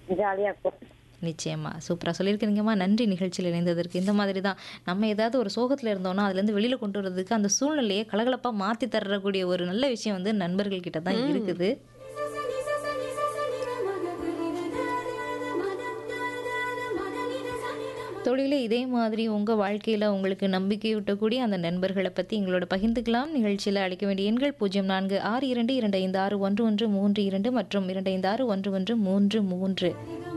ஜாலியா இருக்கும் நிச்சயமா சூப்பராக சொல்லியிருக்கிறீங்கம்மா நன்றி நிகழ்ச்சியில் இணைந்ததற்கு இந்த மாதிரி தான் நம்ம ஏதாவது ஒரு சோகத்தில் இருந்தோம்னா அதுலேருந்து வெளியில் கொண்டு வரதுக்கு அந்த சூழ்நிலையை கலகலப்பாக மாற்றி தரக்கூடிய ஒரு நல்ல விஷயம் வந்து நண்பர்கள் கிட்ட தான் இருக்குது தொழில இதே மாதிரி உங்கள் வாழ்க்கையில் உங்களுக்கு நம்பிக்கையூட்டக்கூடிய அந்த நண்பர்களை பற்றி எங்களோட பகிர்ந்துக்கலாம் நிகழ்ச்சியில் அழைக்க வேண்டிய எண்கள் பூஜ்ஜியம் நான்கு ஆறு இரண்டு இரண்டு ஐந்து ஆறு ஒன்று ஒன்று மூன்று இரண்டு மற்றும் இரண்டு ஐந்து ஆறு ஒன்று ஒன்று மூன்று மூன்று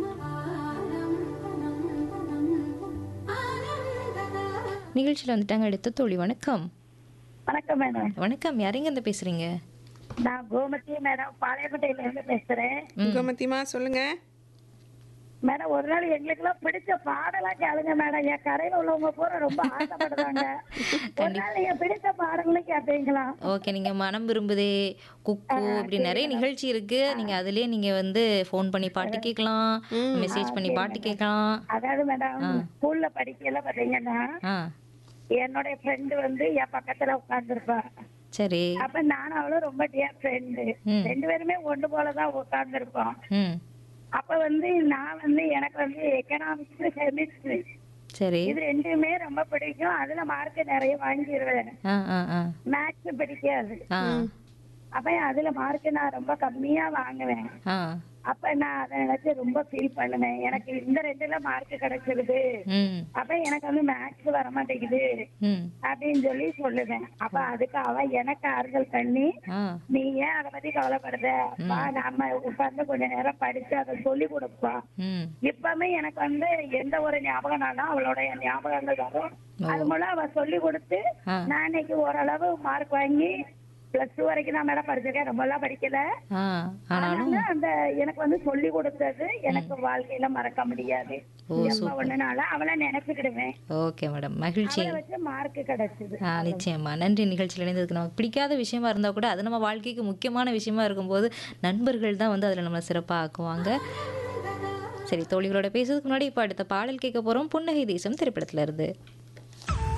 நிகழ்ச்சியில் வந்துட்டாங்க அடுத்த தோழி வணக்கம் வணக்கம் மேடம் வணக்கம் யாருங்க இருந்து பேசுறீங்க நான் கோமதி மேடம் பாளையப்பட்டையில இருந்து பேசுறேன் கோமதிமா சொல்லுங்க மேடம் ஒரு நாள் எங்களுக்கு எல்லாம் பிடிச்ச பாடலா கேளுங்க மேடம் என் கரையில உள்ளவங்க பூரா ரொம்ப ஆசைப்படுறாங்க ஒரு நாள் நீங்க பிடிச்ச பாடல்களும் கேட்பீங்களா ஓகே நீங்க மனம் விரும்புதே குக்கு இப்படி நிறைய நிகழ்ச்சி இருக்கு நீங்க அதுலயே நீங்க வந்து ஃபோன் பண்ணி பாட்டு கேட்கலாம் மெசேஜ் பண்ணி பாட்டு கேட்கலாம் அதாவது மேடம் ஸ்கூல்ல படிக்கல பாத்தீங்கன்னா ஆ என்னுடைய ஃப்ரெண்டு வந்து என் பக்கத்துல உட்கார்ந்துருப்பா சரி அப்ப நானும் அவளும் ரொம்ப டியர் ஃப்ரெண்டு ரெண்டு பேருமே ஒன்று போலதான் உட்கார்ந்துருப்போம் ம் அப்ப வந்து நான் வந்து எனக்கு வந்து எக்கனாமிக்ஸ் கெமிஸ்ட்ரி சரி இது ரெண்டுமே ரொம்ப பிடிக்கும் அதுல மார்க் நிறைய வாங்கிடுவேன் ஆ ஆ ஆ மேக்ஸ் பிடிக்காது ஆ அப்ப அதுல மார்க் நான் ரொம்ப கம்மியா வாங்குவேன் ஆ அப்ப நான் அதை நினைச்சு ரொம்ப ஃபீல் பண்ணுவேன் எனக்கு இந்த ரெண்டுல மார்க் கிடைச்சிருது ம் அப்ப எனக்கு வந்து மேக்ஸ் வர மாட்டேங்குது ம் அப்படின்னு சொல்லி சொல்லுவேன் அப்ப அதுக்கு அவ எனக்கு ஆறுதல் பண்ணி ஆ நீ ஏன் அதை பத்தி கவலைப்படுத வா நாம உட்கார்ந்து கொஞ்ச நேரம் படிச்சு அதை சொல்லி கொடுப்பா ம் இப்பவுமே எனக்கு வந்து எந்த ஒரு ஞாபகம்னாலும் அவளோட ஞாபகங்கள் வரும் அது மூலம் அவ சொல்லி கொடுத்து ஆ. நான் இன்னைக்கு ஓரளவு மார்க் வாங்கி பிளஸ் டூ வரைக்கும் தான் மேடம் படிச்சிருக்கேன் ரொம்ப எல்லாம் படிக்கல ஆ ஆனாலும் ஆனாலும் அந்த எனக்கு வந்து சொல்லி கொடுத்தது எனக்கு வாழ்க்கையில மறக்க முடியாது ஓ, எப்ப ஒண்ணுனால அவளை நினைச்சுக்கிடுவேன் ஓகே மேடம் மகிழ்ச்சி அவளை வச்சு மார்க் கிடைச்சது ஆ நிச்சயமா நன்றி நிகழ்ச்சியில் இணைந்ததுக்கு நமக்கு பிடிக்காத விஷயமா இருந்தால் கூட அது நம்ம வாழ்க்கைக்கு முக்கியமான விஷயமா இருக்கும்போது நண்பர்கள் தான் வந்து அதில் நம்மளை சிறப்பாக ஆக்குவாங்க சரி தோழிகளோட பேசுறதுக்கு முன்னாடி இப்போ அடுத்த பாடல் கேட்க போகிறோம் புன்னகை தேசம் திரைப்படத்துல இருந்து